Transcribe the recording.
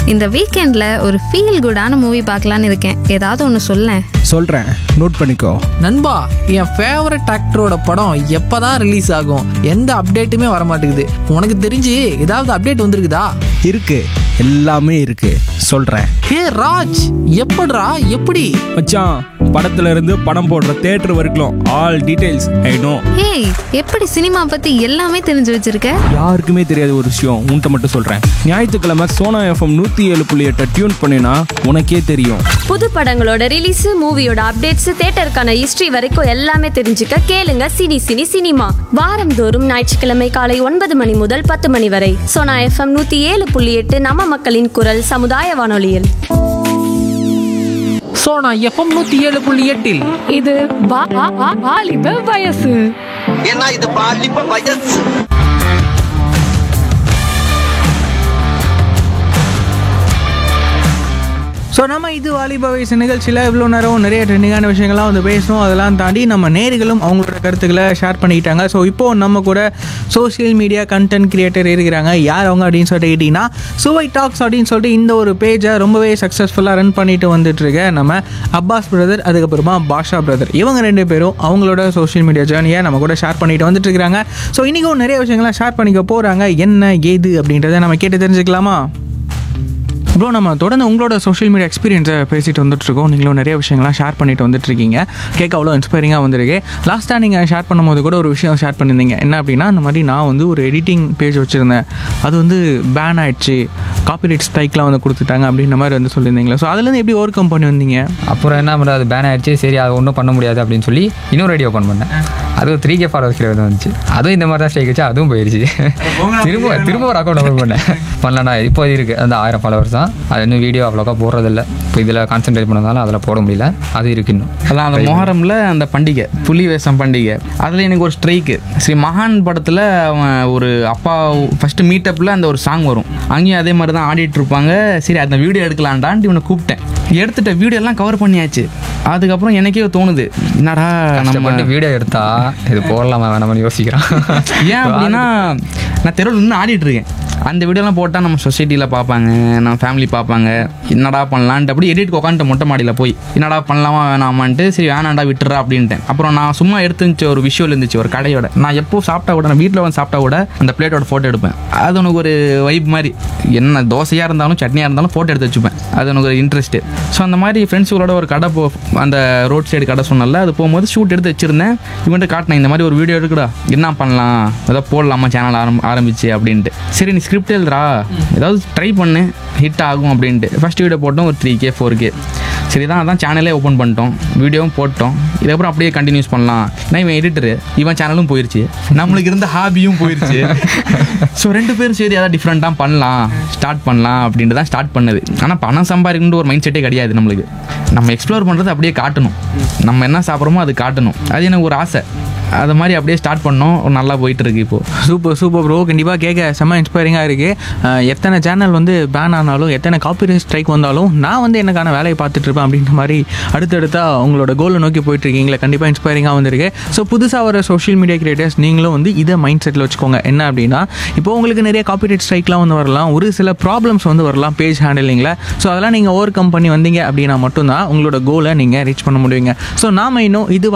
இந்த வீக்கெண்ட்ல ஒரு ஃபீல் குடான மூவி பார்க்கலான்னு இருக்கேன் ஏதாவது ஒன்று சொல்லேன் சொல்கிறேன் நோட் பண்ணிக்கோ நண்பா என் ஃபேவரட் ஆக்டரோட படம் எப்பதான் ரிலீஸ் ஆகும் எந்த அப்டேட்டுமே வர மாட்டேங்குது உனக்கு தெரிஞ்சு ஏதாவது அப்டேட் வந்திருக்குதா இருக்கு எல்லாமே இருக்கு சொல்கிறேன் ஹே ராஜ் எப்படிடா எப்படி மச்சான் படத்துல இருந்து படம் போடுற தேட்டர் வரைக்கும் ஆல் டீடைல்ஸ் ஐ நோ ஏய் எப்படி சினிமா பத்தி எல்லாமே தெரிஞ்சு வச்சிருக்க யாருக்குமே தெரியாத ஒரு விஷயம் உன்கிட்ட மட்டும் சொல்கிறேன் ஞாயிற்றுக்கிழமை சோனா எஃப்எம் நூற்றி ஏழு புள்ளி எட்டை டியூன் பண்ணினா உனக்கே தெரியும் புது படங்களோட ரிலீஸ் மூவியோட அப்டேட்ஸ் தியேட்டருக்கான ஹிஸ்டரி வரைக்கும் எல்லாமே தெரிஞ்சுக்க கேளுங்க சினி சினி சினிமா வாரந்தோறும் ஞாயிற்றுக்கிழமை காலை ஒன்பது மணி முதல் பத்து மணி வரை சோனா எஃப்எம் நூத்தி ஏழு புள்ளி எட்டு நம்ம மக்களின் குரல் சமுதாய வானொலியில் சோனா எஃப்எம் நூத்தி ஏழு புள்ளி எட்டில் இது வா- வா- வா- வாலிப வயசு ஏன்னா இது பாலிப்ப வயசு ஸோ நம்ம இது வாலிப வயசு நிகழ்ச்சியில் இவ்வளோ நேரம் நிறைய ட்ரெண்டிங்கான விஷயங்கள்லாம் வந்து பேசணும் அதெல்லாம் தாண்டி நம்ம நேர்களும் அவங்களோட கருத்துக்களை ஷேர் பண்ணிக்கிட்டாங்க ஸோ இப்போது நம்ம கூட சோஷியல் மீடியா கண்டென்ட் கிரியேட்டர் இருக்கிறாங்க யார் அவங்க அப்படின்னு சொல்லிட்டு கேட்டிங்கன்னா சுவை டாக்ஸ் அப்படின்னு சொல்லிட்டு இந்த ஒரு பேஜை ரொம்பவே சக்ஸஸ்ஃபுல்லாக ரன் பண்ணிட்டு வந்துட்டு இருக்க நம்ம அப்பாஸ் பிரதர் அதுக்கப்புறமா பாஷா பிரதர் இவங்க ரெண்டு பேரும் அவங்களோட சோஷியல் மீடியா ஜேர்னியை நம்ம கூட ஷேர் பண்ணிட்டு வந்துட்டு இருக்காங்க ஸோ இன்றைக்கும் நிறைய விஷயங்களை ஷேர் பண்ணிக்க போகிறாங்க என்ன ஏது அப்படின்றத நம்ம கேட்டு தெரிஞ்சுக்கலாமா ப்ரோ நம்ம தொடர்ந்து உங்களோட சோஷியல் மீடியா எக்ஸ்பீரியன்ஸை பேசிட்டு வந்துட்டுருக்கோம் நீங்களும் நிறைய விஷயங்கள்லாம் ஷேர் பண்ணிட்டு வந்துட்டுருக்கீங்க கேட்க அவ்வளோ இன்ஸ்பைரிங்காக வந்திருக்கு லாஸ்ட்டாக நீங்கள் ஷேர் பண்ணும்போது கூட ஒரு விஷயம் ஷேர் பண்ணியிருந்தீங்க என்ன அப்படின்னா இந்த மாதிரி நான் வந்து ஒரு எடிட்டிங் பேஜ் வச்சுருந்தேன் அது வந்து பேன் ஆயிடுச்சு காப்பிரைட் ஸ்ட்ரைக்லாம் வந்து கொடுத்துட்டாங்க அப்படின்ற மாதிரி வந்து சொல்லியிருந்தீங்களா ஸோ அதுலேருந்து எப்படி ஓவர் கம் பண்ணி வந்தீங்க அப்புறம் என்ன பண்ணுறது அது பேன் ஆயிடுச்சு சரி அது ஒன்றும் பண்ண முடியாது அப்படின்னு சொல்லி இன்னொரு ஐடியா ஓப்பன் பண்ணேன் அதுவும் த்ரீ கே ஃபாலோவர்ஸ் கிட்ட வந்து வந்துச்சு அதுவும் இந்த மாதிரி தான் ஸ்ட்ரைக் வச்சு அதுவும் போயிடுச்சு திரும்ப திரும்ப ஒரு அக்கௌண்ட் ஓப்பன் பண்ணேன் பண்ணலண்ணா இப்போ இருக்கு அந்த ஆயிரம் ஃபாலோவர்ஸ் தான் அது இன்னும் வீடியோ அவ்வளோக்கா போடுறதில்ல இப்போ இதில் கான்சென்ட்ரேட் பண்ணதால அதில் போட முடியல அது இருக்கு இன்னும் அதான் அந்த மொஹரமில் அந்த பண்டிகை புலி வேஷம் பண்டிகை அதில் எனக்கு ஒரு ஸ்ட்ரைக்கு ஸ்ரீ மகான் படத்தில் அவன் ஒரு அப்பா ஃபஸ்ட்டு மீட்டப்பில் அந்த ஒரு சாங் வரும் அங்கேயும் அதே மாதிரி தான் ஆடிட்டு இருப்பாங்க சரி அந்த வீடியோ எடுக்கலான்டான்ட்டு இவனை கூப்பிட்டேன் எடுத்துட்ட வீடியோ எல்லாம் கவர் பண்ணியாச்சு அதுக்கப்புறம் எனக்கே தோணுது என்னடா நம்ம கஷ்டப்பட்டு வீடியோ எடுத்தா இது போடலாமா வேணாமான்னு யோசிக்கிறான் ஏன் அப்படின்னா நான் தெருவில் நின்று ஆடிட்டு இருக்கேன் அந்த வீடியோலாம் போட்டால் நம்ம சொசைட்டியில் பார்ப்பாங்க நம்ம ஃபேமிலி பார்ப்பாங்க என்னடா பண்ணலான்ட்டு அப்படி எடிட் உட்காந்துட்டு மொட்டை மாடியில் போய் என்னடா பண்ணலாமா வேணாமான்ட்டு சரி வேணாண்டா விட்டுறா அப்படின்ட்டேன் அப்புறம் நான் சும்மா எடுத்து இருந்துச்சு ஒரு விஷுவல் இருந்துச்சு ஒரு கடையோட நான் எப்போ சாப்பிட்டா கூட நான் வீட்டில் வந்து சாப்பிட்டா கூட அந்த பிளேட்டோட ஃபோட்டோ எடுப்பேன் அது உனக்கு ஒரு வைப் மாதிரி என்ன தோசையாக இருந்தாலும் சட்னியாக இருந்தாலும் ஃபோட்டோ எடுத்து வச்சுப்பேன் அது எனக்கு ஒரு இன்ட்ரெஸ்ட்டு ஸோ அந்த மாதிரி ஃப்ரெண்ட்ஸுகளோட ஒரு கடை போ அந்த ரோட் சைடு கடை சொன்னல அது போகும்போது ஷூட் எடுத்து வச்சிருந்தேன் இவன்ட்டு காட்டினேன் இந்த மாதிரி ஒரு வீடியோ இருக்குடா என்ன பண்ணலாம் ஏதோ போடலாமா சேனல் ஆரம் ஆரம்பிச்சு அப்படின்ட்டு சரி நீ ஸ்கிரிப்ட் எழுதுறா ஏதாவது ட்ரை பண்ணு ஹிட் ஆகும் அப்படின்ட்டு ஃபஸ்ட் வீடியோ போட்டோம் ஒரு த்ரீ கே ஃபோர் கே சரி தான் அதான் சேனலே ஓப்பன் பண்ணிட்டோம் வீடியோவும் போட்டோம் இதுக்கப்புறம் அப்படியே கண்டினியூஸ் பண்ணலாம் நான் இவன் எடிட்டரு இவன் சேனலும் போயிருச்சு நம்மளுக்கு இருந்த ஹாபியும் போயிருச்சு ஸோ ரெண்டு பேரும் சரி அதான் டிஃப்ரெண்ட்டாக பண்ணலாம் ஸ்டார்ட் பண்ணலாம் அப்படின்ட்டு தான் ஸ்டார்ட் பண்ணது ஆனால் பணம் சம்பாதிக்கணுன்ற ஒரு மைண்ட் செட்டே கிடையாது நம்மளுக்கு நம்ம எக்ஸ்ப்ளோர் பண்ணுறது அப்படியே காட்டணும் நம்ம என்ன சாப்பிட்றோமோ அது காட்டணும் அது எனக்கு ஒரு ஆசை அது மாதிரி அப்படியே ஸ்டார்ட் பண்ணோம் நல்லா போயிட்டு இருக்கு இப்போது சூப்பர் சூப்பர் ப்ரோ கண்டிப்பாக கேட்க செம்ம இன்ஸ்பைரிங்காக இருக்குது எத்தனை சேனல் வந்து பேன் ஆனாலும் எத்தனை காப்பிரைட் ஸ்ட்ரைக் வந்தாலும் நான் வந்து எனக்கான வேலையை பார்த்துட்டு இருப்பேன் அப்படின்ற மாதிரி அடுத்தடுத்தா உங்களோட கோலை நோக்கி போயிட்டு இருக்கீங்களா கண்டிப்பாக இன்ஸ்பைரிங்காக வந்திருக்கு ஸோ புதுசாக வர சோஷியல் மீடியா கிரியேட்டர்ஸ் நீங்களும் வந்து இதை மைண்ட் செட்டில் வச்சுக்கோங்க என்ன அப்படின்னா இப்போ உங்களுக்கு நிறைய காப்பிரைட் ஸ்ட்ரைக்லாம் வந்து வரலாம் ஒரு சில ப்ராப்ளம்ஸ் வந்து வரலாம் பேஜ் ஹேண்டிலிங்கில் ஸோ அதெல்லாம் நீங்கள் ஓவர் கம் பண்ணி வந்தீங்க அப்படின்னா மட்டும்தான் உங்களோட கோலை நீங்கள் ரீச் பண்ண முடியுங்க ஸோ நாம இன்னும் இது